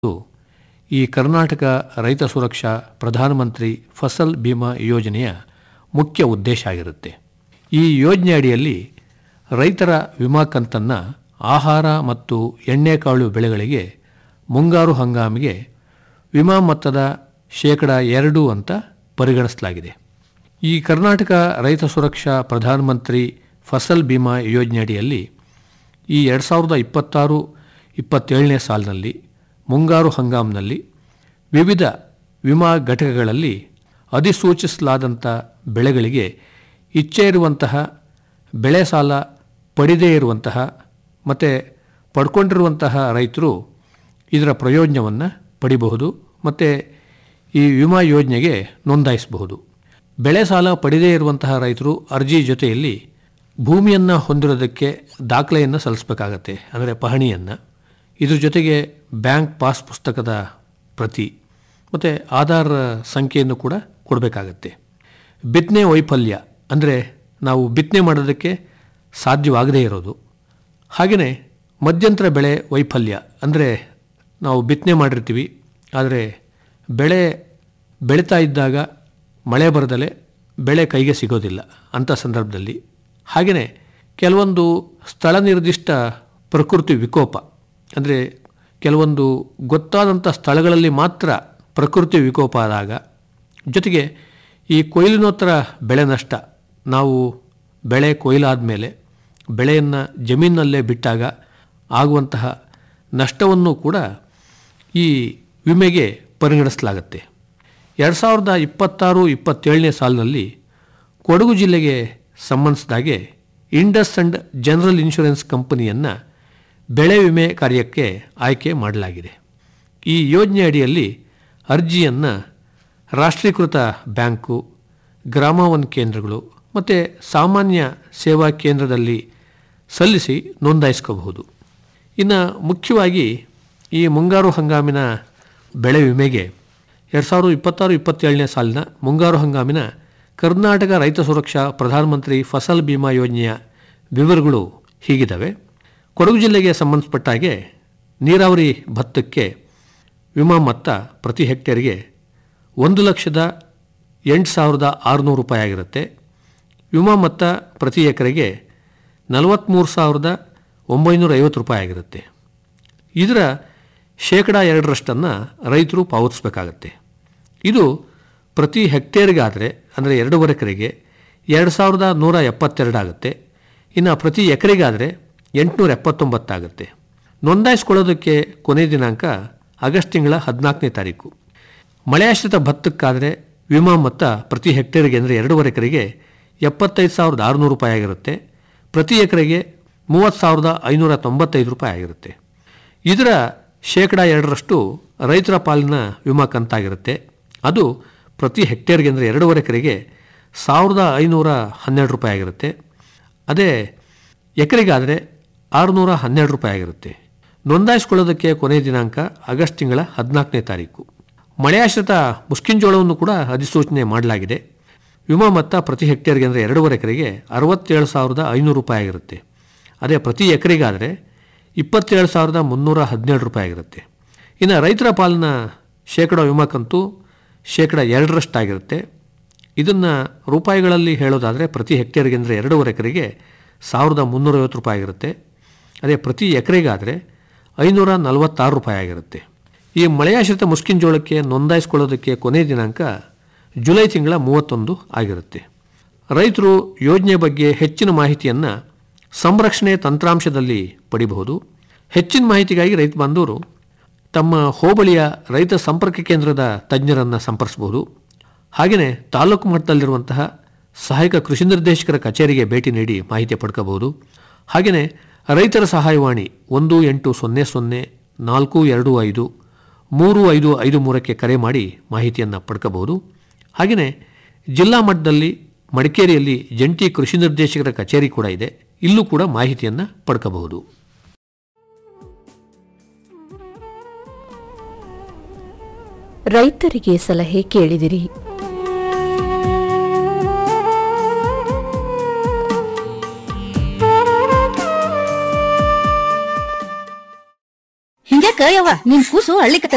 ಈ ಕರ್ನಾಟಕ ರೈತ ಸುರಕ್ಷಾ ಪ್ರಧಾನಮಂತ್ರಿ ಫಸಲ್ ಬಿಮಾ ಯೋಜನೆಯ ಮುಖ್ಯ ಉದ್ದೇಶ ಆಗಿರುತ್ತೆ ಈ ಯೋಜನೆ ಅಡಿಯಲ್ಲಿ ರೈತರ ವಿಮಾ ಕಂತನ್ನು ಆಹಾರ ಮತ್ತು ಎಣ್ಣೆಕಾಳು ಬೆಳೆಗಳಿಗೆ ಮುಂಗಾರು ಹಂಗಾಮಿಗೆ ವಿಮಾ ಮೊತ್ತದ ಶೇಕಡ ಎರಡು ಅಂತ ಪರಿಗಣಿಸಲಾಗಿದೆ ಈ ಕರ್ನಾಟಕ ರೈತ ಸುರಕ್ಷಾ ಪ್ರಧಾನಮಂತ್ರಿ ಫಸಲ್ ಬಿಮಾ ಯೋಜನೆ ಅಡಿಯಲ್ಲಿ ಈ ಎರಡು ಸಾವಿರದ ಇಪ್ಪತ್ತಾರು ಇಪ್ಪತ್ತೇಳನೇ ಸಾಲಿನಲ್ಲಿ ಮುಂಗಾರು ಹಂಗಾಮಿನಲ್ಲಿ ವಿವಿಧ ವಿಮಾ ಘಟಕಗಳಲ್ಲಿ ಅಧಿಸೂಚಿಸಲಾದಂಥ ಬೆಳೆಗಳಿಗೆ ಇಚ್ಛೆ ಇರುವಂತಹ ಬೆಳೆ ಸಾಲ ಪಡೆದೇ ಇರುವಂತಹ ಮತ್ತು ಪಡ್ಕೊಂಡಿರುವಂತಹ ರೈತರು ಇದರ ಪ್ರಯೋಜನವನ್ನು ಪಡಿಬಹುದು ಮತ್ತು ಈ ವಿಮಾ ಯೋಜನೆಗೆ ನೋಂದಾಯಿಸಬಹುದು ಬೆಳೆ ಸಾಲ ಪಡೆದೇ ಇರುವಂತಹ ರೈತರು ಅರ್ಜಿ ಜೊತೆಯಲ್ಲಿ ಭೂಮಿಯನ್ನು ಹೊಂದಿರೋದಕ್ಕೆ ದಾಖಲೆಯನ್ನು ಸಲ್ಲಿಸಬೇಕಾಗತ್ತೆ ಅಂದರೆ ಪಹಣಿಯನ್ನು ಇದ್ರ ಜೊತೆಗೆ ಬ್ಯಾಂಕ್ ಪಾಸ್ ಪುಸ್ತಕದ ಪ್ರತಿ ಮತ್ತು ಆಧಾರ್ ಸಂಖ್ಯೆಯನ್ನು ಕೂಡ ಕೊಡಬೇಕಾಗತ್ತೆ ಬಿತ್ತನೆ ವೈಫಲ್ಯ ಅಂದರೆ ನಾವು ಬಿತ್ತನೆ ಮಾಡೋದಕ್ಕೆ ಸಾಧ್ಯವಾಗದೇ ಇರೋದು ಹಾಗೆಯೇ ಮಧ್ಯಂತರ ಬೆಳೆ ವೈಫಲ್ಯ ಅಂದರೆ ನಾವು ಬಿತ್ತನೆ ಮಾಡಿರ್ತೀವಿ ಆದರೆ ಬೆಳೆ ಬೆಳೀತಾ ಇದ್ದಾಗ ಮಳೆ ಬರದಲೆ ಬೆಳೆ ಕೈಗೆ ಸಿಗೋದಿಲ್ಲ ಅಂಥ ಸಂದರ್ಭದಲ್ಲಿ ಹಾಗೆಯೇ ಕೆಲವೊಂದು ಸ್ಥಳ ನಿರ್ದಿಷ್ಟ ಪ್ರಕೃತಿ ವಿಕೋಪ ಅಂದರೆ ಕೆಲವೊಂದು ಗೊತ್ತಾದಂಥ ಸ್ಥಳಗಳಲ್ಲಿ ಮಾತ್ರ ಪ್ರಕೃತಿ ವಿಕೋಪ ಆದಾಗ ಜೊತೆಗೆ ಈ ಕೊಯ್ಲಿನೋತ್ತರ ಬೆಳೆ ನಷ್ಟ ನಾವು ಬೆಳೆ ಕೊಯ್ಲಾದ ಮೇಲೆ ಬೆಳೆಯನ್ನು ಜಮೀನಲ್ಲೇ ಬಿಟ್ಟಾಗ ಆಗುವಂತಹ ನಷ್ಟವನ್ನು ಕೂಡ ಈ ವಿಮೆಗೆ ಪರಿಗಣಿಸಲಾಗುತ್ತೆ ಎರಡು ಸಾವಿರದ ಇಪ್ಪತ್ತಾರು ಇಪ್ಪತ್ತೇಳನೇ ಸಾಲಿನಲ್ಲಿ ಕೊಡಗು ಜಿಲ್ಲೆಗೆ ಸಂಬಂಧಿಸಿದಾಗೆ ಇಂಡಸ್ ಅಂಡ್ ಜನರಲ್ ಇನ್ಶೂರೆನ್ಸ್ ಕಂಪನಿಯನ್ನು ಬೆಳೆ ವಿಮೆ ಕಾರ್ಯಕ್ಕೆ ಆಯ್ಕೆ ಮಾಡಲಾಗಿದೆ ಈ ಯೋಜನೆ ಅಡಿಯಲ್ಲಿ ಅರ್ಜಿಯನ್ನು ರಾಷ್ಟ್ರೀಕೃತ ಬ್ಯಾಂಕು ಗ್ರಾಮವನ್ ಕೇಂದ್ರಗಳು ಮತ್ತು ಸಾಮಾನ್ಯ ಸೇವಾ ಕೇಂದ್ರದಲ್ಲಿ ಸಲ್ಲಿಸಿ ನೋಂದಾಯಿಸ್ಕೋಬಹುದು ಇನ್ನು ಮುಖ್ಯವಾಗಿ ಈ ಮುಂಗಾರು ಹಂಗಾಮಿನ ಬೆಳೆ ವಿಮೆಗೆ ಎರಡು ಸಾವಿರದ ಇಪ್ಪತ್ತಾರು ಇಪ್ಪತ್ತೇಳನೇ ಸಾಲಿನ ಮುಂಗಾರು ಹಂಗಾಮಿನ ಕರ್ನಾಟಕ ರೈತ ಸುರಕ್ಷಾ ಪ್ರಧಾನಮಂತ್ರಿ ಫಸಲ್ ಬಿಮಾ ಯೋಜನೆಯ ವಿವರಗಳು ಹೀಗಿದ್ದಾವೆ ಕೊಡಗು ಜಿಲ್ಲೆಗೆ ಸಂಬಂಧಪಟ್ಟ ಹಾಗೆ ನೀರಾವರಿ ಭತ್ತಕ್ಕೆ ವಿಮಾ ಮೊತ್ತ ಪ್ರತಿ ಹೆಕ್ಟೇರ್ಗೆ ಒಂದು ಲಕ್ಷದ ಎಂಟು ಸಾವಿರದ ಆರುನೂರು ರೂಪಾಯಿ ಆಗಿರುತ್ತೆ ವಿಮಾ ಮೊತ್ತ ಪ್ರತಿ ಎಕರೆಗೆ ನಲವತ್ತ್ಮೂರು ಸಾವಿರದ ಒಂಬೈನೂರ ಐವತ್ತು ರೂಪಾಯಿ ಆಗಿರುತ್ತೆ ಇದರ ಶೇಕಡ ಎರಡರಷ್ಟನ್ನು ರೈತರು ಪಾವತಿಸಬೇಕಾಗತ್ತೆ ಇದು ಪ್ರತಿ ಹೆಕ್ಟೇರ್ಗಾದರೆ ಅಂದರೆ ಎರಡೂವರೆ ಎಕರೆಗೆ ಎರಡು ಸಾವಿರದ ನೂರ ಎಪ್ಪತ್ತೆರಡು ಆಗುತ್ತೆ ಇನ್ನು ಪ್ರತಿ ಎಕರೆಗಾದರೆ ಎಂಟುನೂರ ಎಪ್ಪತ್ತೊಂಬತ್ತಾಗುತ್ತೆ ನೋಂದಾಯಿಸ್ಕೊಳ್ಳೋದಕ್ಕೆ ಕೊನೆಯ ದಿನಾಂಕ ಆಗಸ್ಟ್ ತಿಂಗಳ ಹದಿನಾಲ್ಕನೇ ತಾರೀಕು ಮಳೆಯಾಶ್ರಿತ ಭತ್ತಕ್ಕಾದರೆ ವಿಮಾ ಮೊತ್ತ ಪ್ರತಿ ಹೆಕ್ಟೇರ್ಗೆ ಅಂದರೆ ಎರಡೂವರೆ ಎಕರೆಗೆ ಎಪ್ಪತ್ತೈದು ಸಾವಿರದ ಆರುನೂರು ರೂಪಾಯಿ ಆಗಿರುತ್ತೆ ಪ್ರತಿ ಎಕರೆಗೆ ಮೂವತ್ತು ಸಾವಿರದ ಐನೂರ ತೊಂಬತ್ತೈದು ರೂಪಾಯಿ ಆಗಿರುತ್ತೆ ಇದರ ಶೇಕಡ ಎರಡರಷ್ಟು ರೈತರ ಪಾಲಿನ ವಿಮಾ ಕಂತಾಗಿರುತ್ತೆ ಅದು ಪ್ರತಿ ಹೆಕ್ಟೇರ್ಗೆ ಅಂದರೆ ಎರಡೂವರೆ ಎಕರೆಗೆ ಸಾವಿರದ ಐನೂರ ಹನ್ನೆರಡು ರೂಪಾಯಿ ಆಗಿರುತ್ತೆ ಅದೇ ಎಕರೆಗಾದರೆ ಆರುನೂರ ಹನ್ನೆರಡು ರೂಪಾಯಿ ಆಗಿರುತ್ತೆ ನೋಂದಾಯಿಸ್ಕೊಳ್ಳೋದಕ್ಕೆ ಕೊನೆಯ ದಿನಾಂಕ ಆಗಸ್ಟ್ ತಿಂಗಳ ಹದಿನಾಲ್ಕನೇ ತಾರೀಕು ಮಳೆಯಾಶ್ರಿತ ಮುಸ್ಕಿಂಜೋಳವನ್ನು ಕೂಡ ಅಧಿಸೂಚನೆ ಮಾಡಲಾಗಿದೆ ವಿಮಾ ಮೊತ್ತ ಪ್ರತಿ ಹೆಕ್ಟೇರ್ಗೆ ಅಂದರೆ ಎರಡೂವರೆ ಎಕರೆಗೆ ಅರವತ್ತೇಳು ಸಾವಿರದ ಐನೂರು ರೂಪಾಯಿ ಆಗಿರುತ್ತೆ ಅದೇ ಪ್ರತಿ ಎಕರೆಗಾದರೆ ಇಪ್ಪತ್ತೇಳು ಸಾವಿರದ ಮುನ್ನೂರ ಹದಿನೇಳು ರೂಪಾಯಿ ಆಗಿರುತ್ತೆ ಇನ್ನು ರೈತರ ಪಾಲಿನ ಶೇಕಡ ವಿಮಾ ಕಂತು ಶೇಕಡ ಎರಡರಷ್ಟಾಗಿರುತ್ತೆ ಇದನ್ನು ರೂಪಾಯಿಗಳಲ್ಲಿ ಹೇಳೋದಾದರೆ ಪ್ರತಿ ಹೆಕ್ಟೇರ್ಗೆ ಅಂದರೆ ಎರಡೂವರೆ ಎಕರೆಗೆ ಸಾವಿರದ ಮುನ್ನೂರೈವತ್ತು ರೂಪಾಯಿ ಆಗಿರುತ್ತೆ ಅದೇ ಪ್ರತಿ ಎಕರೆಗಾದರೆ ಐನೂರ ನಲವತ್ತಾರು ರೂಪಾಯಿ ಆಗಿರುತ್ತೆ ಈ ಮಳೆಯಾಶ್ರಿತ ಮುಸ್ಕಿಂಜೋಳಕ್ಕೆ ನೋಂದಾಯಿಸ್ಕೊಳ್ಳೋದಕ್ಕೆ ಕೊನೆಯ ದಿನಾಂಕ ಜುಲೈ ತಿಂಗಳ ಮೂವತ್ತೊಂದು ಆಗಿರುತ್ತೆ ರೈತರು ಯೋಜನೆ ಬಗ್ಗೆ ಹೆಚ್ಚಿನ ಮಾಹಿತಿಯನ್ನು ಸಂರಕ್ಷಣೆ ತಂತ್ರಾಂಶದಲ್ಲಿ ಪಡಿಬಹುದು ಹೆಚ್ಚಿನ ಮಾಹಿತಿಗಾಗಿ ರೈತ ಬಾಂಧವರು ತಮ್ಮ ಹೋಬಳಿಯ ರೈತ ಸಂಪರ್ಕ ಕೇಂದ್ರದ ತಜ್ಞರನ್ನು ಸಂಪರ್ಸಬಹುದು ಹಾಗೆಯೇ ತಾಲೂಕು ಮಟ್ಟದಲ್ಲಿರುವಂತಹ ಸಹಾಯಕ ಕೃಷಿ ನಿರ್ದೇಶಕರ ಕಚೇರಿಗೆ ಭೇಟಿ ನೀಡಿ ಮಾಹಿತಿ ಪಡ್ಕೋಬಹುದು ಹಾಗೆಯೇ ರೈತರ ಸಹಾಯವಾಣಿ ಒಂದು ಎಂಟು ಸೊನ್ನೆ ಸೊನ್ನೆ ನಾಲ್ಕು ಎರಡು ಐದು ಮೂರು ಐದು ಐದು ಮೂರಕ್ಕೆ ಕರೆ ಮಾಡಿ ಮಾಹಿತಿಯನ್ನು ಪಡ್ಕೋಬಹುದು ಹಾಗೆಯೇ ಜಿಲ್ಲಾ ಮಟ್ಟದಲ್ಲಿ ಮಡಿಕೇರಿಯಲ್ಲಿ ಜಂಟಿ ಕೃಷಿ ನಿರ್ದೇಶಕರ ಕಚೇರಿ ಕೂಡ ಇದೆ ಇಲ್ಲೂ ಕೂಡ ಮಾಹಿತಿಯನ್ನು ಪಡ್ಕೋಬಹುದು ರೈತರಿಗೆ ಸಲಹೆ ಕೇಳಿದಿರಿ ಹಿಂಗ್ಯಾಕ ಯವ್ವ ನಿನ್ ಕೂಸು ಅಳ್ಳಿಕತ್ತ